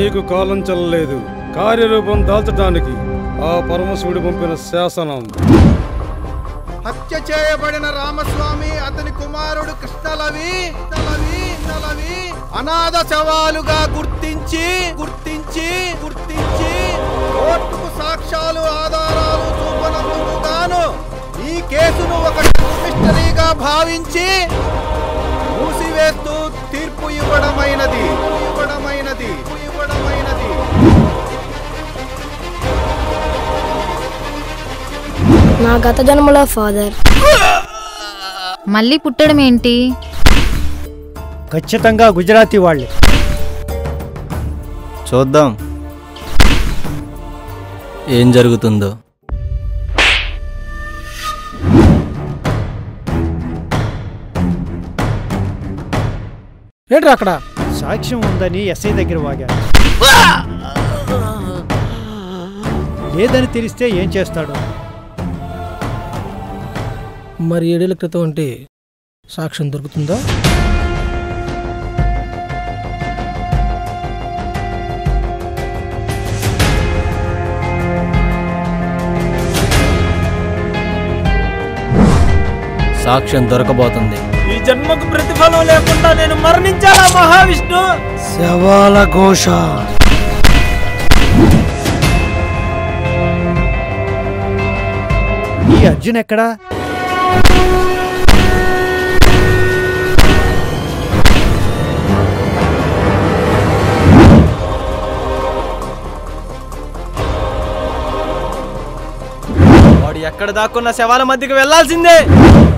నీకు కాలం చెల్లలేదు కార్యరూపం దాల్చడానికి ఆ పరమశివుడు పంపిన శాసనం హత్య చేయబడిన రామస్వామి అతని కుమారుడు కృష్ణలవి కృష్ణలవి కృష్ణలవి అనాథ శవాలుగా గుర్తించి గుర్తించి గుర్తించి కోర్టుకు సాక్ష్యాలు ఆధారాలు చూపనందుకు గాను ఈ కేసును ఒక మిస్టరీగా భావించి మూసివేస్తూ తీర్పు ఇవ్వడమైనది ఇవ్వడమైనది ఇవ్వడమైనది నా గత జన్మలో ఫాదర్ మళ్ళీ పుట్టడం ఏంటి ఖచ్చితంగా గుజరాతీ వాళ్ళే చూద్దాం ఏం జరుగుతుందో ఏంట్రా అక్కడ సాక్ష్యం ఉందని ఎస్ఐ దగ్గర వాగా లేదని తెలిస్తే ఏం చేస్తాడు మరి ఏడేళ్ల క్రితం అంటే సాక్ష్యం దొరుకుతుందా సాక్ష్యం దొరకబోతుంది ఈ జన్మకు ప్రతిఫలం లేకుండా నేను మరణించాలా మహావిష్ణు శవాల ఘోష ఈ అర్జున్ ఎక్కడా వాడు ఎక్కడ దాక్కున్న శవాల మధ్యకి వెళ్లాల్సిందే